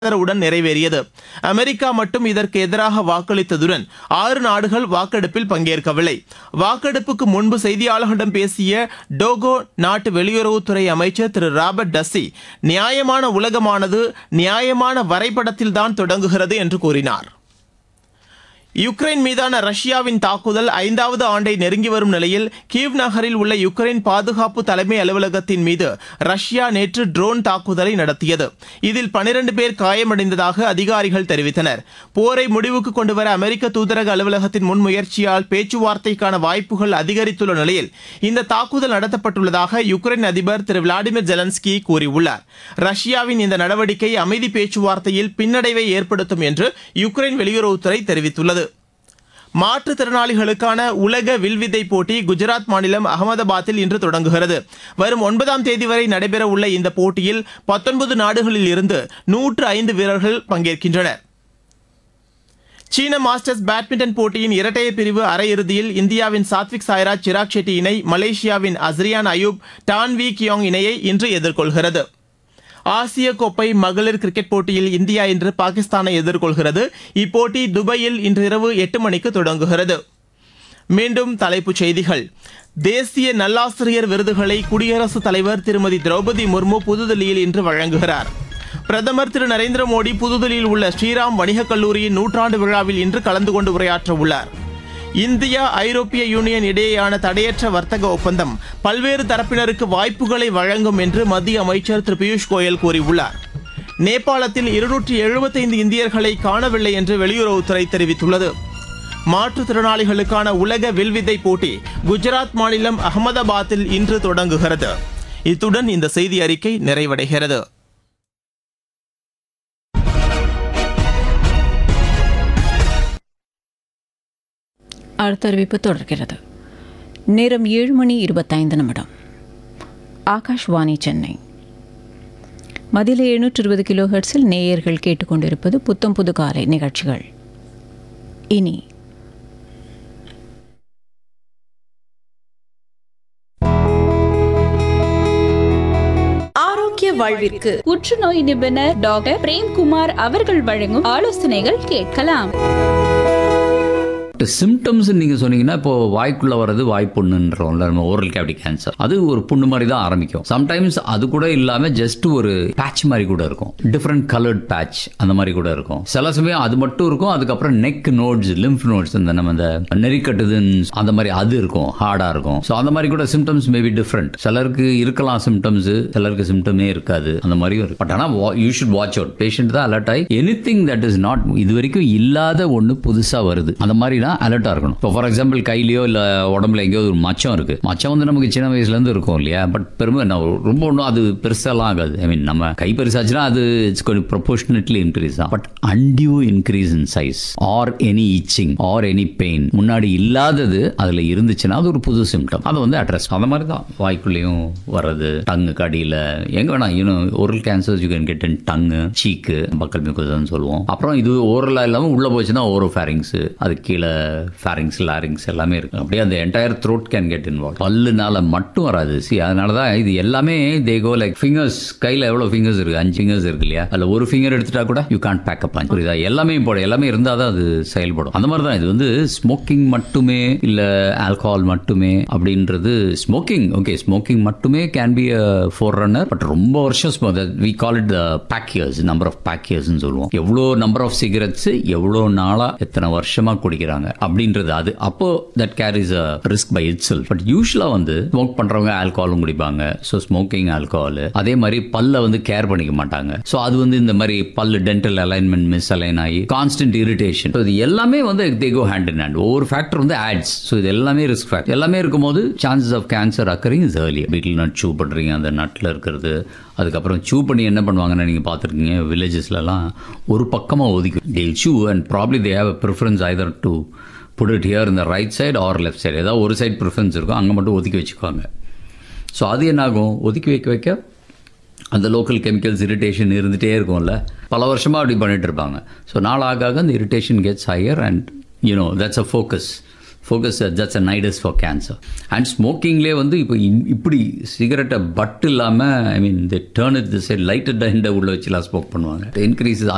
ஆதரவுடன் நிறைவேறியது அமெரிக்கா மட்டும் இதற்கு எதிராக வாக்களித்ததுடன் ஆறு நாடுகள் வாக்கெடுப்பில் பங்கேற்கவில்லை வாக்கெடுப்புக்கு முன்பு செய்தியாளர்களிடம் பேசிய டோகோ நாட்டு வெளியுறவுத்துறை அமைச்சர் திரு ராபர்ட் டஸ்ஸி நியாயமான உலகமானது நியாயமான வரைபடத்தில்தான் தொடங்குகிறது என்று கூறினார் யுக்ரைன் மீதான ரஷ்யாவின் தாக்குதல் ஐந்தாவது ஆண்டை நெருங்கி வரும் நிலையில் கீவ் நகரில் உள்ள யுக்ரைன் பாதுகாப்பு தலைமை அலுவலகத்தின் மீது ரஷ்யா நேற்று ட்ரோன் தாக்குதலை நடத்தியது இதில் 12 பேர் காயமடைந்ததாக அதிகாரிகள் தெரிவித்தனர் போரை முடிவுக்கு கொண்டுவர அமெரிக்க தூதரக அலுவலகத்தின் முன்முயற்சியால் பேச்சுவார்த்தைக்கான வாய்ப்புகள் அதிகரித்துள்ள நிலையில் இந்த தாக்குதல் நடத்தப்பட்டுள்ளதாக யுக்ரைன் அதிபர் திரு விளாடிமிர் ஜெலன்ஸ்கி கூறியுள்ளார் ரஷ்யாவின் இந்த நடவடிக்கை அமைதி பேச்சுவார்த்தையில் பின்னடைவை ஏற்படுத்தும் என்று யுக்ரைன் வெளியுறவுத்துறை தெரிவித்துள்ளது மாற்றுத்திறனாளிகளுக்கான உலக வில்வித்தை போட்டி குஜராத் மாநிலம் அகமதாபாத்தில் இன்று தொடங்குகிறது வரும் ஒன்பதாம் தேதி வரை நடைபெறவுள்ள இந்த போட்டியில் பத்தொன்பது நாடுகளில் இருந்து நூற்று ஐந்து வீரர்கள் பங்கேற்கின்றனர் சீன மாஸ்டர்ஸ் பேட்மிண்டன் போட்டியின் இரட்டையர் பிரிவு அரையிறுதியில் இந்தியாவின் சாத்விக் சாய்ராஜ் சிராக் ஷெட்டி இணை மலேசியாவின் அஸ்ரியான் அயூப் டான்வி கியோங் இணையை இன்று எதிர்கொள்கிறது ஆசிய கோப்பை மகளிர் கிரிக்கெட் போட்டியில் இந்தியா இன்று பாகிஸ்தானை எதிர்கொள்கிறது இப்போட்டி துபாயில் இன்று இரவு எட்டு மணிக்கு தொடங்குகிறது மீண்டும் தலைப்புச் செய்திகள் தேசிய நல்லாசிரியர் விருதுகளை குடியரசுத் தலைவர் திருமதி திரௌபதி முர்மு புதுதில்லியில் இன்று வழங்குகிறார் பிரதமர் திரு நரேந்திர மோடி புதுதில்லியில் உள்ள ஸ்ரீராம் வணிகக் கல்லூரியின் நூற்றாண்டு விழாவில் இன்று கலந்து கொண்டு உரையாற்ற உள்ளார் இந்தியா ஐரோப்பிய யூனியன் இடையேயான தடையற்ற வர்த்தக ஒப்பந்தம் பல்வேறு தரப்பினருக்கு வாய்ப்புகளை வழங்கும் என்று மத்திய அமைச்சர் திரு பியூஷ் கோயல் கூறியுள்ளார் நேபாளத்தில் இருநூற்றி எழுபத்தைந்து இந்தியர்களை காணவில்லை என்று வெளியுறவுத்துறை தெரிவித்துள்ளது மாற்றுத்திறனாளிகளுக்கான உலக வில்வித்தை போட்டி குஜராத் மாநிலம் அகமதாபாத்தில் இன்று தொடங்குகிறது இத்துடன் இந்த செய்தி அறிக்கை நிறைவடைகிறது அடுத்த அறிவிப்பு தொடர்கிறது நேரம் ஏழு மணி இருபத்தைந்து நிமிடம் ஆகாஷ்வாணி சென்னை மதில எழுநூற்று இருபது கிலோ ஹெர்ட்ஸில் நேயர்கள் கேட்டுக்கொண்டிருப்பது புத்தம் புது காலை நிகழ்ச்சிகள் இனி ஆரோக்கிய வாழ்விற்கு புற்றுநோய் நிபுணர் டாக்டர் பிரேம்குமார் அவர்கள் வழங்கும் ஆலோசனைகள் கேட்கலாம் சிம்டம்ஸ் நீங்க சொன்னீங்கன்னா இப்போ வாய்க்குள்ள வர்றது வாய்ப்புண்ணுன்றோம்ல நம்ம ஓரல் கேவிட்டி கேன்சர் அது ஒரு புண்ணு மாதிரி தான் ஆரம்பிக்கும் சம்டைம்ஸ் அது கூட இல்லாம ஜஸ்ட் ஒரு பேட்ச் மாதிரி கூட இருக்கும் டிஃப்ரெண்ட் கலர்ட் பேட்ச் அந்த மாதிரி கூட இருக்கும் சில சமயம் அது மட்டும் இருக்கும் அதுக்கப்புறம் நெக் நோட்ஸ் லிம்ஃப் நோட்ஸ் இந்த நம்ம இந்த நெறிக்கட்டுதுன்னு அந்த மாதிரி அது இருக்கும் ஹார்டா இருக்கும் ஸோ அந்த மாதிரி கூட சிம்டம்ஸ் மேபி டிஃப்ரெண்ட் சிலருக்கு இருக்கலாம் சிம்டம்ஸ் சிலருக்கு சிம்டமே இருக்காது அந்த மாதிரியும் இருக்கு பட் ஆனால் you should watch out patient தான் அலர்ட் ஆகி anything that is not இது வரைக்கும் இல்லாத ஒன்று புதுசாக வருது அந்த மாதிரினா அலர்ட்டாக இருக்கணும் இப்போ ஃபார் எக்ஸாம்பிள் கையிலையோ இல்லை உடம்புல எங்கேயோ ஒரு மச்சம் இருக்கு மச்சம் வந்து நமக்கு சின்ன வயசுலேருந்து இருக்கும் இல்லையா பட் பெருமை நான் ரொம்ப ஒன்றும் அது பெருசாலாம் ஆகாது ஐ மீன் நம்ம கை பெருசாச்சுன்னா அது இட்ஸ் கொஞ்சம் ப்ரொபோஷனட்லி இன்க்ரீஸ் தான் but undue increase in size or any itching or any pain முன்னாடி இல்லாதது அதில் இருந்துச்சுன்னா அது ஒரு புது சிம்டம் அதை வந்து அட்ரஸ் அந்த மாதிரி தான் வாய்க்குள்ளேயும் வர்றது டங்கு கடியில் எங்கே வேணா இன்னும் oral cancers you can get in tongue cheek buccal மியூக்கஸ்னு சொல்லுவோம் அப்புறம் இது ஓரலாக இல்லாமல் உள்ளே போச்சுன்னா ஓரோ ஃபேரிங்ஸ் அது கீழே ஃபேரிங்ஸ் லாரிங்ஸ் எல்லாமே இருக்கு அப்படியே அந்த entire throat can get involve பல்லுனால மட்டும் வராது சி அதனால தான் இது எல்லாமே தே கோ லைக் ஃபிங்கர்ஸ் கையில் எவ்வளோ ஃபிங்கர்ஸ் இருக்கு அஞ்சு ஃபிங்கர்ஸ் இருக்கு இல்லையா அதில் ஒரு ஃபிங்கர் எடுத்துட்டா கூட யூ கான்ட் பேக் அப் புரியுதா எல்லாமே போடும் எல்லாமே இருந்தால் தான் அது செயல்படும் அந்த மாதிரி தான் இது வந்து ஸ்மோக்கிங் மட்டுமே இல்லை ஆல்கஹால் மட்டுமே அப்படின்றது ஸ்மோக்கிங் ஓகே ஸ்மோக்கிங் மட்டுமே can be forerunner but ரொம்ப வருஷம் we call it the pack years number of pack இயர்ஸ்னு சொல்லுவோம் எவ்வளோ நம்பர் ஆஃப் சிகரெட்ஸ் எவ்வளோ நாளாக எத்தனை வருஷமா குடிக்கிறாங்க அப்படின்றது அது அப்போ that carries a risk by itself but usually வந்து ஸ்மோக் பண்றவங்க ஆல்கஹாலும் குடிப்பாங்க ஸோ ஸ்மோக்கிங் ஆல்கஹால் அதே மாதிரி பல்ல வந்து கேர் பண்ணிக்க மாட்டாங்க ஸோ அது வந்து இந்த மாதிரி பல்லு டென்டல் அலைன்மெண்ட் மிஸ் அலைன் ஆகி கான்ஸ்டன்ட் இரிட்டேஷன் இது எல்லாமே வந்து they go hand in hand ஒவ்வொரு ஃபேக்டர் வந்து ஆட்ஸ் ஸோ இது எல்லாமே ரிஸ்க் ஃபேக்டர் எல்லாமே இருக்கும்போது chances of cancer occurring is early வீட்டில் நட் சூ பண்ணுறீங்க அந்த நட்டில் இருக்கிறது அதுக்கப்புறம் சூ பண்ணி என்ன பண்ணுவாங்கன்னு நீங்கள் பார்த்துருக்கீங்க வில்லேஜஸ்லலாம் ஒரு பக்கமாக ஒதுக்கும் they chew and probably they have a preference either to put it here இந்த right side or left side ஏதாவது ஒரு சைடு ப்ரிஃபரன்ஸ் இருக்கும் அங்கே மட்டும் ஒதுக்கி வச்சுக்குவாங்க ஸோ அது என்னாகும் ஒதுக்கி வைக்க வைக்க அந்த லோக்கல் கெமிக்கல்ஸ் இரிட்டேஷன் இருந்துகிட்டே இருக்கும்ல பல வருஷமாக அப்படி பண்ணிட்டு இருப்பாங்க ஸோ நாள் ஆக ஆக அந்த irritation gets higher and you know that's a focus focus that's a nidus for cancer and ஸ்மோக்கிங்லேயே வந்து இப்போ இன்- இப்படி சிகரெட்டை பட் இல்லாமல் I mean the turn it the side lighted உள்ள வச்சுலாம் ஸ்மோக் பண்ணுவாங்க இன்க்ரீஸ்